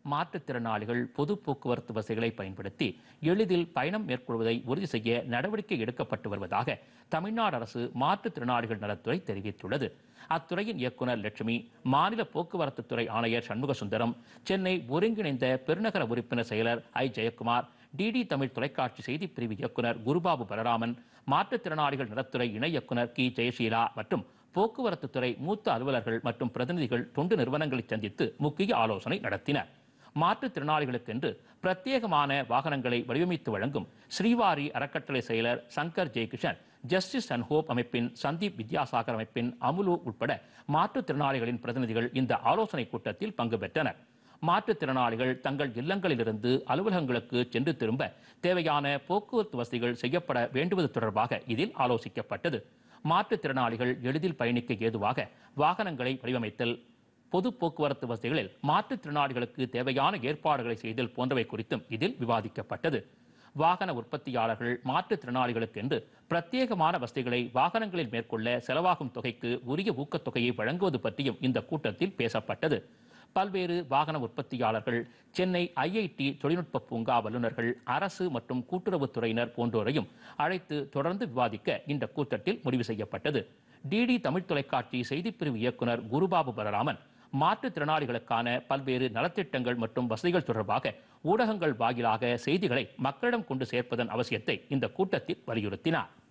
மாற்றுத்திறனாளிகள் பொது போக்குவரத்து வசதிகளை பயன்படுத்தி எளிதில் பயணம் மேற்கொள்வதை உறுதி செய்ய நடவடிக்கை எடுக்கப்பட்டு வருவதாக தமிழ்நாடு அரசு மாற்றுத்திறனாளிகள் நலத்துறை தெரிவித்துள்ளது அத்துறையின் இயக்குனர் லட்சுமி மாநில போக்குவரத்து துறை ஆணையர் சண்முக சுந்தரம் சென்னை ஒருங்கிணைந்த பெருநகர உறுப்பினர் செயலர் ஐ ஜெயக்குமார் டிடி தமிழ் தொலைக்காட்சி செய்திப் பிரிவு இயக்குனர் குருபாபு பலராமன் மாற்றுத்திறனாளிகள் நலத்துறை இணை இயக்குனர் கி ஜெயசீலா மற்றும் போக்குவரத்து துறை மூத்த அலுவலர்கள் மற்றும் பிரதிநிதிகள் தொண்டு நிறுவனங்களை சந்தித்து முக்கிய ஆலோசனை நடத்தினர் மாற்றுத்திறனாளிகளுக்கென்று பிரத்யேகமான வாகனங்களை வடிவமைத்து வழங்கும் ஸ்ரீவாரி அறக்கட்டளை செயலர் Shankar Jayakishan Justice and Hope அமைப்பின் சந்தீப் வித்யாசாகர் அமைப்பின் அமுலு உட்பட மாற்றுத்திறனாளிகளின் பிரதிநிதிகள் இந்த ஆலோசனைக் கூட்டத்தில் பங்கு பெற்றனர் மாற்றுத்திறனாளிகள் தங்கள் இல்லங்களிலிருந்து அலுவலகங்களுக்கு சென்று திரும்ப தேவையான போக்குவரத்து வசதிகள் செய்யப்பட வேண்டுவது தொடர்பாக இதில் ஆலோசிக்கப்பட்டது மாற்றுத்திறனாளிகள் எளிதில் பயணிக்க ஏதுவாக வாகனங்களை வடிவமைத்தல் பொது போக்குவரத்து வசதிகளில் மாற்றுத்திறனாளிகளுக்கு தேவையான ஏற்பாடுகளை செய்தல் போன்றவை குறித்தும் இதில் விவாதிக்கப்பட்டது வாகன உற்பத்தியாளர்கள் மாற்றுத்திறனாளிகளுக்கு என்று பிரத்யேகமான வசதிகளை வாகனங்களில் மேற்கொள்ள செலவாகும் தொகைக்கு உரிய ஊக்கத்தொகையை வழங்குவது பற்றியும் இந்த கூட்டத்தில் பேசப்பட்டது பல்வேறு வாகன உற்பத்தியாளர்கள் சென்னை ஐஐடி தொழில்நுட்ப பூங்கா வல்லுநர்கள் அரசு மற்றும் கூட்டுறவுத்துறையினர் போன்றோரையும் அழைத்து தொடர்ந்து விவாதிக்க இந்த கூட்டத்தில் முடிவு செய்யப்பட்டது டிடி தமிழ் தொலைக்காட்சி செய்திப்பிரிவு இயக்குனர் குருபாபு பலராமன் மாற்றுத்திறனாளிகளுக்கான பல்வேறு நலத்திட்டங்கள் மற்றும் வசதிகள் தொடர்பாக ஊடகங்கள் வாயிலாக செய்திகளை மக்களிடம் கொண்டு சேர்ப்பதன் அவசியத்தை இந்த கூட்டத்தில் வலியுறுத்தினார்